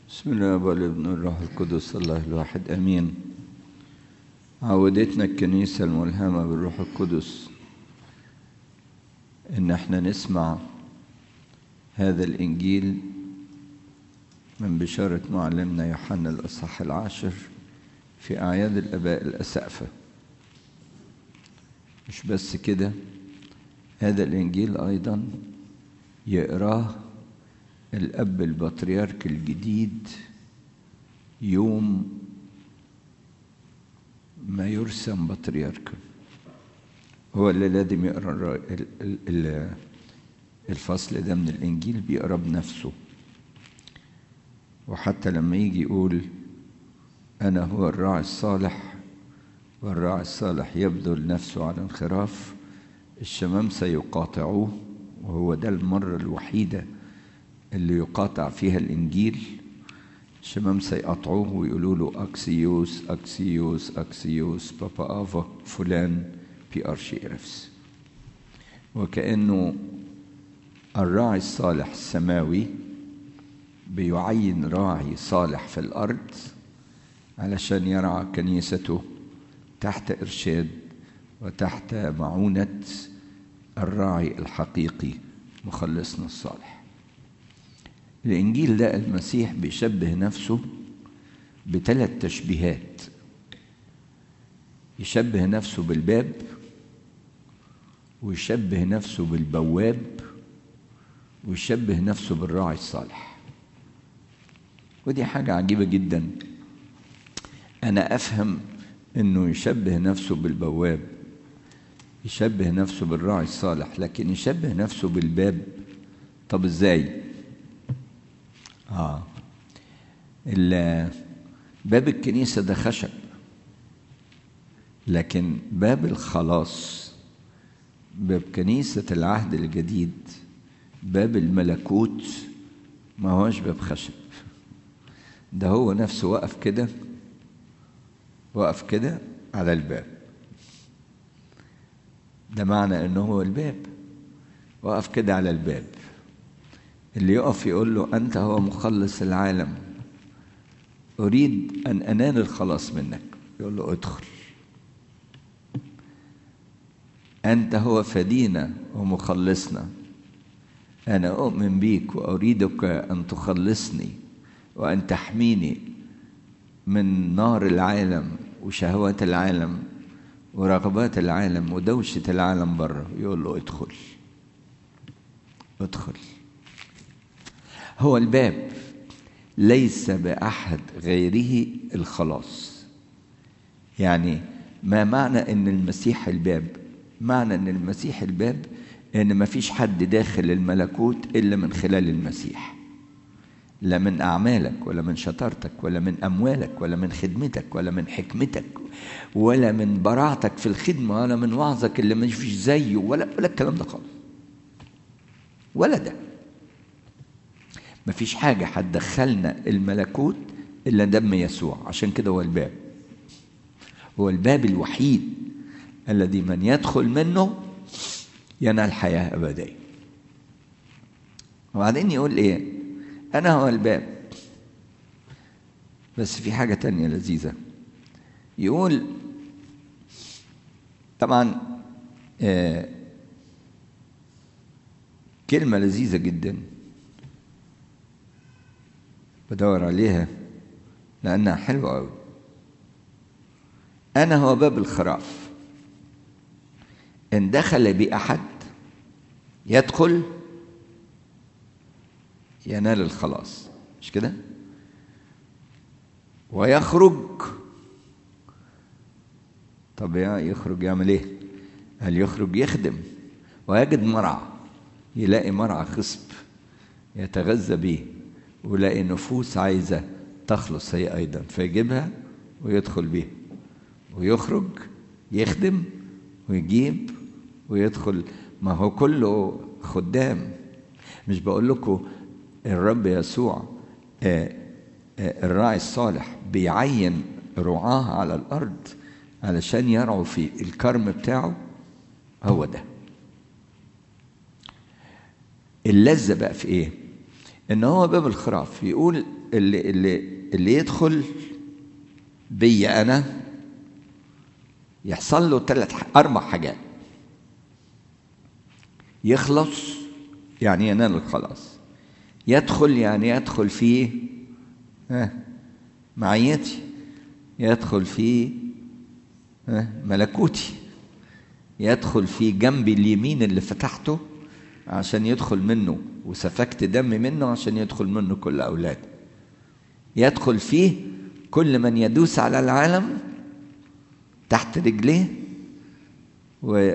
بسم الله والابن الروح القدس الله الواحد امين عودتنا الكنيسة الملهمة بالروح القدس ان احنا نسمع هذا الانجيل من بشارة معلمنا يوحنا الاصحاح العاشر في اعياد الاباء الاسقفة مش بس كده هذا الانجيل ايضا يقراه الأب البطريرك الجديد يوم ما يرسم بطريركا هو اللي لازم يقرا الفصل ده من الإنجيل بيقرا بنفسه وحتى لما يجي يقول أنا هو الراعي الصالح والراعي الصالح يبذل نفسه على انخراف الشمامسة يقاطعوه وهو ده المرة الوحيدة اللي يقاطع فيها الإنجيل الشمامسة يقطعوه ويقولوا له أكسيوس أكسيوس أكسيوس بابا آفا فلان بي أرشي إرفس وكأنه الراعي الصالح السماوي بيعين راعي صالح في الأرض علشان يرعى كنيسته تحت إرشاد وتحت معونة الراعي الحقيقي مخلصنا الصالح الإنجيل ده المسيح بيشبه نفسه بثلاث تشبيهات يشبه نفسه بالباب ويشبه نفسه بالبواب ويشبه نفسه بالراعي الصالح ودي حاجة عجيبة جدا أنا أفهم إنه يشبه نفسه بالبواب يشبه نفسه بالراعي الصالح لكن يشبه نفسه بالباب طب إزاي؟ آه باب الكنيسة ده خشب لكن باب الخلاص باب كنيسة العهد الجديد باب الملكوت ما هوش باب خشب ده هو نفسه وقف كده وقف كده على الباب ده معنى انه هو الباب وقف كده على الباب اللي يقف يقول له أنت هو مخلص العالم أريد أن أنال الخلاص منك يقول له ادخل أنت هو فدينا ومخلصنا أنا أؤمن بيك وأريدك أن تخلصني وأن تحميني من نار العالم وشهوات العالم ورغبات العالم ودوشة العالم بره يقول له ادخل ادخل هو الباب ليس بأحد غيره الخلاص يعني ما معنى ان المسيح الباب معنى ان المسيح الباب ان ما فيش حد داخل الملكوت الا من خلال المسيح لا من اعمالك ولا من شطارتك ولا من اموالك ولا من خدمتك ولا من حكمتك ولا من براعتك في الخدمه ولا من وعظك اللي ما فيش زيه ولا ولا الكلام ده خالص ولا ده مفيش حاجة هتدخلنا الملكوت إلا دم يسوع عشان كده هو الباب هو الباب الوحيد الذي من يدخل منه ينال حياة أبدية وبعدين يقول إيه أنا هو الباب بس في حاجة تانية لذيذة يقول طبعا آه كلمة لذيذة جدا بدور عليها لأنها حلوة أوي أنا هو باب الخراف إن دخل بي أحد يدخل ينال الخلاص مش كده ويخرج طب يخرج يعمل ايه هل يخرج يخدم ويجد مرعى يلاقي مرعى خصب يتغذى به ولاقي نفوس عايزة تخلص هي أيضا فيجيبها ويدخل بيها ويخرج يخدم ويجيب ويدخل ما هو كله خدام مش بقول لكم الرب يسوع الراعي الصالح بيعين رعاه على الأرض علشان يرعوا في الكرم بتاعه هو ده اللذة بقى في ايه ان هو باب الخراف يقول اللي اللي اللي يدخل بي انا يحصل له ثلاث اربع حاجات يخلص يعني ينال الخلاص يدخل يعني يدخل في ها معيتي يدخل في ها ملكوتي يدخل في جنبي اليمين اللي فتحته عشان يدخل منه وسفكت دم منه عشان يدخل منه كل أولادي يدخل فيه كل من يدوس على العالم تحت رجليه و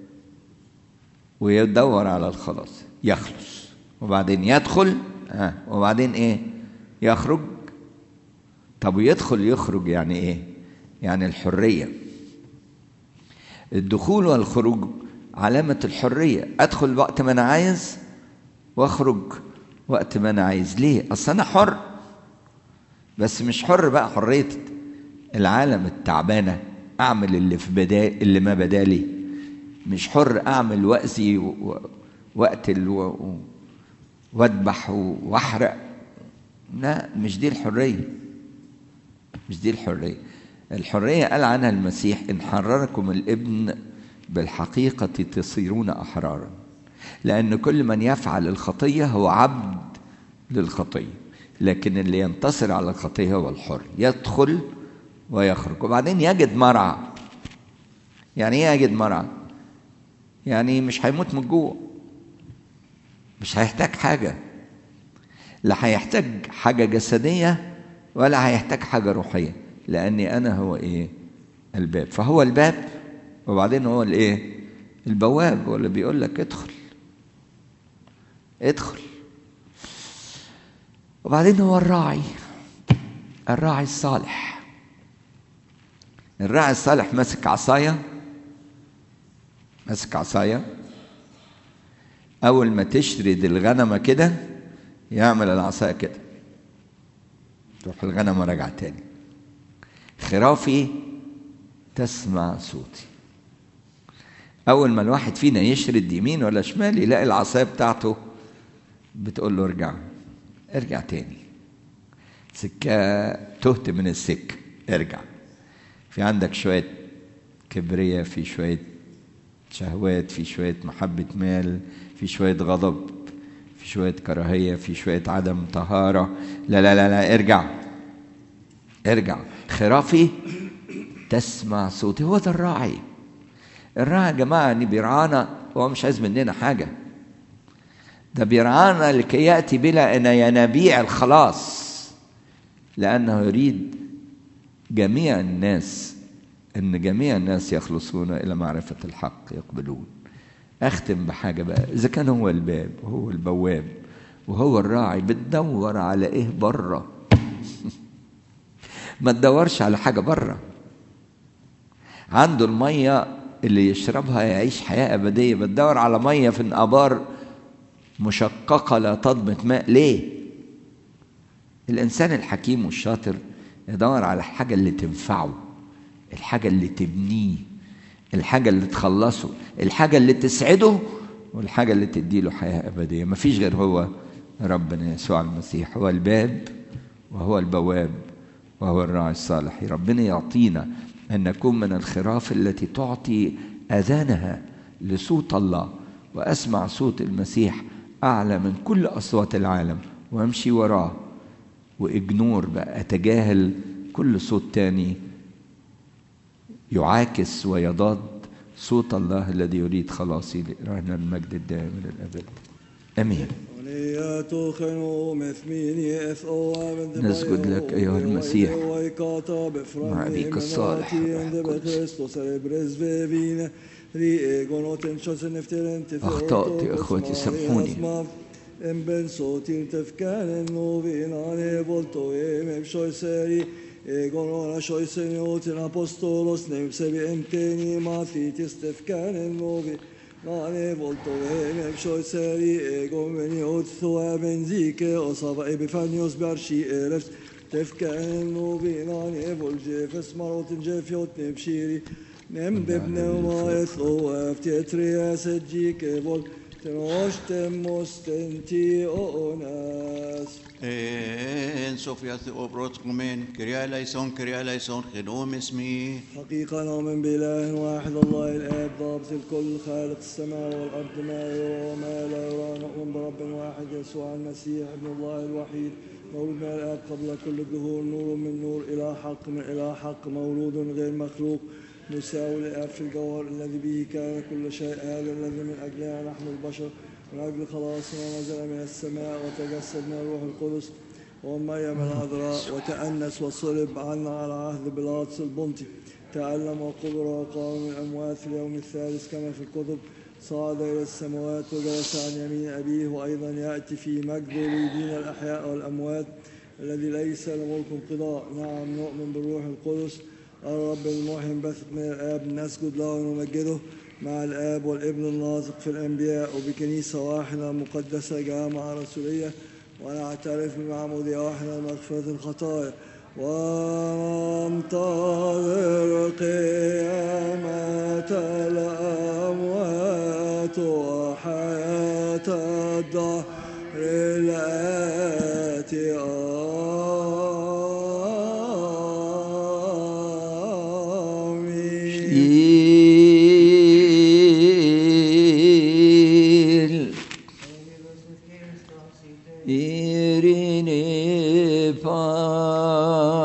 ويدور على الخلاص يخلص وبعدين يدخل آه وبعدين ايه يخرج طب ويدخل يخرج يعني ايه يعني الحريه الدخول والخروج علامة الحرية أدخل وقت ما أنا عايز وأخرج وقت ما أنا عايز ليه؟ أصل أنا حر بس مش حر بقى حرية العالم التعبانة أعمل اللي في بدا اللي ما بدالي مش حر أعمل وأذي وأقتل و... وأذبح وأحرق لا مش دي الحرية مش دي الحرية الحرية قال عنها المسيح إن حرركم الابن بالحقيقة تصيرون أحرارا لأن كل من يفعل الخطية هو عبد للخطية لكن اللي ينتصر على الخطية هو الحر يدخل ويخرج وبعدين يجد مرعى يعني ايه يجد مرعى يعني مش هيموت من الجوع مش هيحتاج حاجة لا هيحتاج حاجة جسدية ولا هيحتاج حاجة روحية لأني أنا هو إيه الباب فهو الباب وبعدين هو الإيه البواب هو اللي بيقول لك ادخل ادخل وبعدين هو الراعي الراعي الصالح الراعي الصالح ماسك عصاية ماسك عصاية أول ما تشرد الغنمة كده يعمل العصاية كده تروح الغنمة راجعة تاني خرافي تسمع صوتي أول ما الواحد فينا يشرد يمين ولا شمال يلاقي العصاية بتاعته بتقول له ارجع ارجع تاني سكة تهت من السكة ارجع في عندك شوية كبرية في شوية شهوات في شوية محبة مال في شوية غضب في شوية كراهية في شوية عدم طهارة لا لا لا لا ارجع ارجع خرافي تسمع صوتي هو ده الراعي الراعي يا جماعة اللي بيرعانا هو مش عايز مننا حاجة ده بيرعانا لكي يأتي بلا أن ينابيع الخلاص لأنه يريد جميع الناس أن جميع الناس يخلصون إلى معرفة الحق يقبلون أختم بحاجة بقى إذا كان هو الباب وهو البواب وهو الراعي بتدور على إيه بره ما تدورش على حاجة بره عنده المية اللي يشربها يعيش حياة أبدية بتدور على مية في الآبار مشققة لا تضبط ماء ليه؟ الإنسان الحكيم والشاطر يدور على الحاجة اللي تنفعه الحاجة اللي تبنيه الحاجة اللي تخلصه الحاجة اللي تسعده والحاجة اللي تديله حياة أبدية مفيش غير هو ربنا يسوع المسيح هو الباب وهو البواب وهو الراعي الصالح ربنا يعطينا أن نكون من الخراف التي تعطي أذانها لصوت الله وأسمع صوت المسيح أعلى من كل أصوات العالم وأمشي وراه وإجنور بقى أتجاهل كل صوت تاني يعاكس ويضاد صوت الله الذي يريد خلاصي لإرهنا المجد الدائم إلى الأبد آمين نسجد لك أيها المسيح مع أبيك الصالح أخطأت يا إخوتي سامحوني En ben så till tefkaren och vinare volto em shoiseri egon ora shoisen o til apostolos nem se vi emteni mati tis tefkaren novi Nane volto em shoiseri egon veni ot thua benzike o sava ebifanios barshi erefs tefkaren novi nane vol jefes marotin jefiot nebshiri nem bebne ma ethlo afti etria sejike vol Tenoshtemos tentionas. En Sofia Theobrotkumen, Kyria eleison, Kyria eleison, Genome اسمي حقيقة نؤمن بإله واحد الله الآب ضابط الكل خالق السماء والأرض ما يرى وما لا يرى نؤمن برب واحد يسوع المسيح ابن الله الوحيد مولود من الآب قبل كل الدهور نور من نور إلى حق من إلى حق مولود غير مخلوق مساوي للآب في الجوهر الذي به كان كل شيء هذا الذي من أجلنا نحن البشر من أجل خلاصنا نزل من السماء وتجسد من الروح القدس ومريم العذراء وتأنس وصلب عنا على عهد بيلاطس البنطي تألم وقبر وقام من الأموات في اليوم الثالث كما في الكتب صعد إلى السماوات وجلس عن يمين أبيه وأيضا يأتي في مجده ليدين الأحياء والأموات الذي ليس لملك انقضاء نعم نؤمن بالروح القدس الرب المحيي بثق من الآب نسجد له ونمجده مع الآب والابن الناطق في الأنبياء وبكنيسة واحدة مقدسة جامعة رسولية ونعترف بمعمودية واحدة لمغفرة الخطايا وننتظر قيامة الأموات وحياة الدهر الآتي آمين Il Irene